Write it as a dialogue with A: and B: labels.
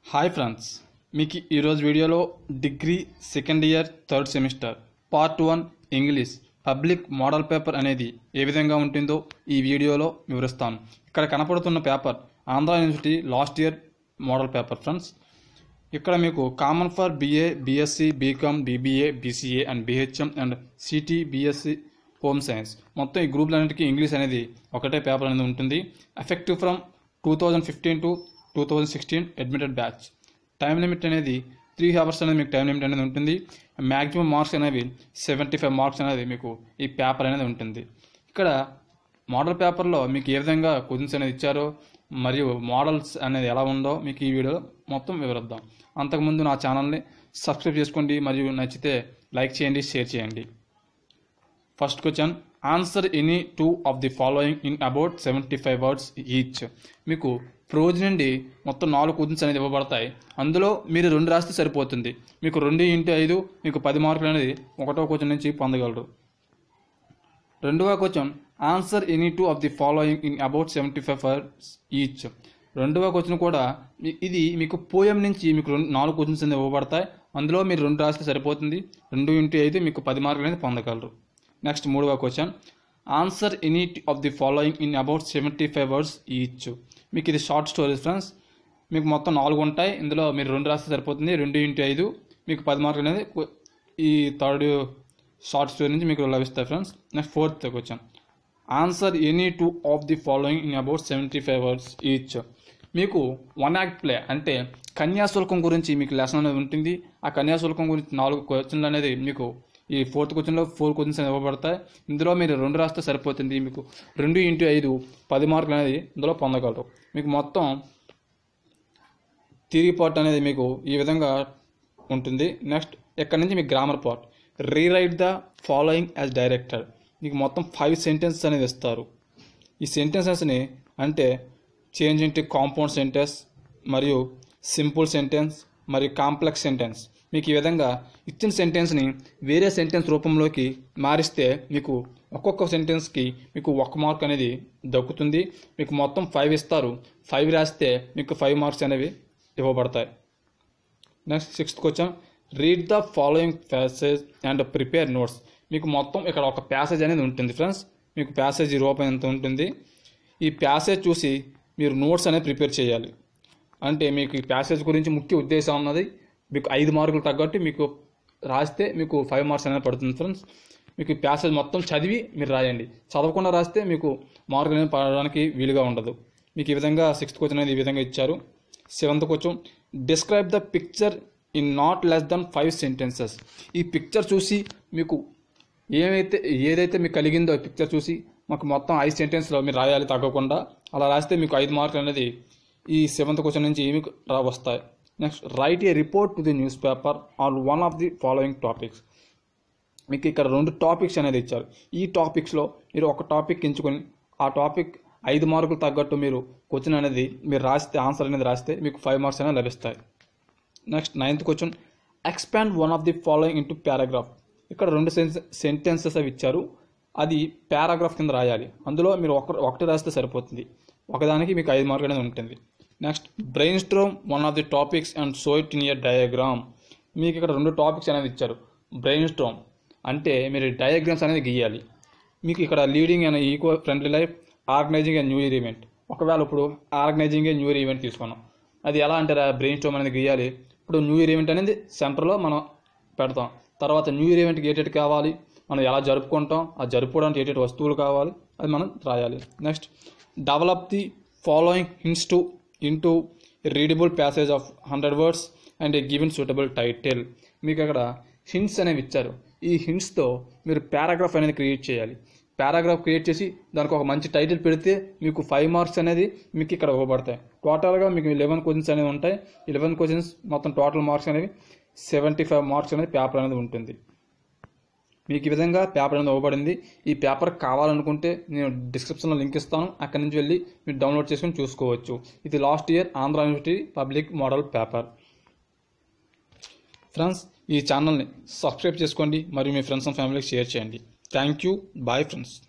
A: hi friends మీకు ఈరోజు వీడియోలో degree second year third semester part one English public model paper అనేది ఏ విధంగా ఉంటుందో ఈ వీడియోలో వివరిస్తాను ఇక్కడ కనపడుతున్న paper Andhra university last year model paper friends ఇక్కడ మీకు common for BA BSc BCom BBA BCA and BHM and city BSc home science మొత్తం ఈ గ్రూపులన్నిటికీ ఇంగ్లీష్ అనేది ఒకటే పేపర్ అనేది ఉంటుంది effective from two thousand fifteen to two thousand sixteen admitted batch time limit అనేది త్రీ అవర్స్ అనేది మీకు టైం లిమిట్ అనేది ఉంటుంది మ్యాక్సిమం మార్క్స్ అనేవి సెవెంటీ ఫైవ్ మార్క్స్ అనేది మీకు ఈ పేపర్ అనేది ఉంటుంది ఇక్కడ మోడల్ పేపర్లో మీకు ఏ విధంగా క్వశ్చన్స్ అనేది ఇచ్చారో మరియు మోడల్స్ అనేది ఎలా ఉందో మీకు ఈ వీడియోలో మొత్తం వివరిద్దాం అంతకుముందు నా ఛానల్ని సబ్స్క్రైబ్ చేసుకోండి మరియు నచ్చితే లైక్ చేయండి షేర్ చేయండి first question answer any two of the following in about seventy five words each మీకు ప్రోజ్ నుండి మొత్తం నాలుగు క్వశ్చన్స్ అనేది ఇవ్వబడతాయి అందులో మీరు రెండు రాస్తే సరిపోతుంది మీకు రెండు ఇంటూ ఐదు మీకు పది మార్కులు అనేది ఒకటో క్వశ్చన్ నుంచి పొందగలరు రెండవ question answer any two of the following in about seventy five words each రెండవ క్వశ్చన్ కూడా మీ- ఇది మీకు పోయం నుంచి మీకు రెండు నాలుగు క్వశ్చన్స్ అనేది ఇవ్వబడతాయి అందులో మీరు రెండు రాస్తే సరిపోతుంది రెండు ఇంటూ ఐదు మీకు పది మార్కులు అనేది పొందగలరు నెక్స్ట్ మూడవ question answer any of the following in about seventy five words each మీకు ఇది షార్ట్ స్టోరీస్ ఫ్రెండ్స్ మీకు మొత్తం నాలుగు ఉంటాయి ఇందులో మీరు రెండు రాస్తే సరిపోతుంది రెండు ఇంటూ ఐదు మీకు పది మార్కులు అనేది కు- ఈ థర్డ్ షార్ట్ స్టోరీ నుంచి మీకు లభిస్తాయి friends next fourth question answer any two of the following in about seventy five words each మీకు వన్ యాక్ట్ ప్లే అంటే కన్యాశుల్కం గురించి మీకు లెసన్ అనేది ఉంటుంది ఆ కన్యాశుల్కం గురించి నాలుగు క్వశ్చన్లు అనేది మీకు ఈ ఫోర్త్ క్వశ్చన్లో ఫోర్ క్వశ్చన్స్ అనేది ఇవ్వబడతాయి ఇందులో మీరు రెండు రాస్తే సరిపోతుంది మీకు రెండు ఇంటూ ఐదు పది మార్కులు అనేది ఇందులో పొందగలరు మీకు మొత్తం తిరిగి పార్ట్ అనేది మీకు ఈ విధంగా ఉంటుంది నెక్స్ట్ ఇక్కడ నుంచి మీకు grammar part rewrite the following as directed మీకు మొత్తం ఫైవ్ సెంటెన్సెస్ అనేది ఇస్తారు ఈ సెంటెన్సెస్ని అంటే చేంజ్ ఇంటి కాంపౌండ్ సెంటెన్స్ మరియు సింపుల్ సెంటెన్స్ మరియు కాంప్లెక్స్ సెంటెన్స్ మీకు ఈ విధంగా ఇచ్చిన సెంటెన్స్ని వేరే సెంటెన్స్ రూపంలోకి మారిస్తే మీకు ఒక్కొక్క సెంటెన్స్కి మీకు ఒక మార్క్ అనేది దక్కుతుంది మీకు మొత్తం ఫైవ్ ఇస్తారు ఫైవ్ రాస్తే మీకు ఫైవ్ మార్క్స్ అనేవి ఇవ్వబడతాయి next sixth question read the following passage and prepare notes మీకు మొత్తం ఇక్కడ ఒక ప్యాసేజ్ అనేది ఉంటుంది ఫ్రెండ్స్ మీకు ప్యాసేజ్ రూపం ఎంత ఉంటుంది ఈ ప్యాసేజ్ చూసి మీరు నోట్స్ అనేది ప్రిపేర్ చేయాలి అంటే మీకు ఈ ప్యాసేజ్ గురించి ముఖ్య ఉద్దేశం ఉన్నది మీకు ఐదు మార్కులు తగ్గట్టు మీకు రాస్తే మీకు ఫైవ్ మార్క్స్ అనేది పడుతుంది ఫ్రెండ్స్ మీకు ఈ ప్యాసేజ్ మొత్తం చదివి మీరు రాయండి చదవకుండా రాస్తే మీకు మార్కులు అనేది పడడానికి వీలుగా ఉండదు మీకు ఈ విధంగా సిక్స్త్ క్వశ్చన్ అనేది ఈ విధంగా ఇచ్చారు seventh question describe the picture in not less than five sentences ఈ పిక్చర్ చూసి మీకు ఏమైతే ఏదైతే మీకు కలిగిందో ఈ పిక్చర్ చూసి మాకు మొత్తం ఐదు సెంటెన్స్లో మీరు రాయాలి తగ్గకుండా అలా రాస్తే మీకు ఐదు మార్కులు అనేది ఈ సెవెంత్ క్వశ్చన్ నుంచి మీకు రా వస్తాయి next write a report to the newspaper on one of the following topics మీకు ఇక్కడ రెండు టాపిక్స్ అనేది ఇచ్చారు ఈ టాపిక్స్లో మీరు ఒక టాపిక్ ఎంచుకొని ఆ టాపిక్ ఐదు మార్కులు తగ్గట్టు మీరు క్వశ్చన్ అనేది మీరు రాస్తే ఆన్సర్ అనేది రాస్తే మీకు ఫైవ్ మార్క్స్ అనేది లభిస్తాయి next ninth question expand one of the following into paragraph ఇక్కడ రెండు సెంటెన్సెస్ అవి ఇచ్చారు అది పారాగ్రాఫ్ కింద రాయాలి అందులో మీరు ఒక ఒకటి రాస్తే సరిపోతుంది ఒకదానికి మీకు ఐదు మార్కులు అనేది ఉంటుంది next brainstorm one of the topics and show it in ear diagram మీకు ఇక్కడ రెండు టాపిక్స్ అనేది ఇచ్చారు బ్రెయిన్ స్ట్రోమ్ అంటే మీరు డయాగ్రామ్స్ అనేది గీయాలి మీకు ఇక్కడ leading and eco friendly life organising and new year event ఒకవేళ ఇప్పుడు ఆర్గనైజింగ్ న్యూ ఇయర్ ఈవెంట్ తీసుకున్నాం అది ఎలా అంటారా బ్రెయిన్ స్టోమ్ అనేది గీయాలి ఇప్పుడు న్యూ ఇయర్ ఈవెంట్ అనేది సెంటర్లో మనం పెడతాం తర్వాత న్యూ ఇయర్ ఈవెంట్కి ఏటేటి కావాలి మనం ఎలా జరుపుకుంటాం ఆ జరుపుకోవడానికి ఏటేటి వస్తువులు కావాలి అది మనం రాయాలి next develop the following hints to into readable passage of hundred words and a given suitable title మీకు అక్కడ హింట్స్ అనేవి ఇచ్చారు ఈ హింట్స్తో మీరు పారాగ్రాఫ్ అనేది క్రియేట్ చేయాలి పారాగ్రాఫ్ క్రియేట్ చేసి దానికి ఒక మంచి టైటిల్ పెడితే మీకు ఫైవ్ మార్క్స్ అనేది మీకు ఇక్కడ ఇవ్వబడతాయి టోటల్గా మీకు లెవెన్ క్వశ్చన్స్ అనేవి ఉంటాయి ఈ లెవెన్ క్వశ్చన్స్ మొత్తం టోటల్ మార్క్స్ అనేవి సెవెంటీ ఫైవ్ మార్క్స్ అనేది పేపర్ అనేది ఉంటుంది మీకు ఈ విధంగా పేపర్ అనేది ఇవ్వబడింది ఈ పేపర్ కావాలనుకుంటే నేను డిస్క్రిప్షన్లో లింక్ ఇస్తాను అక్కడి నుంచి వెళ్ళి మీరు డౌన్లోడ్ చేసుకొని చూసుకోవచ్చు ఇది last year Andhra university public model paper friends ఈ ఛానల్ని సబ్స్క్రైబ్ చేసుకోండి మరియు మీ ఫ్రెండ్స్ అండ్ ఫ్యామిలీకి షేర్ చేయండి థ్యాంక్ యూ బాయ్ ఫ్రెండ్స్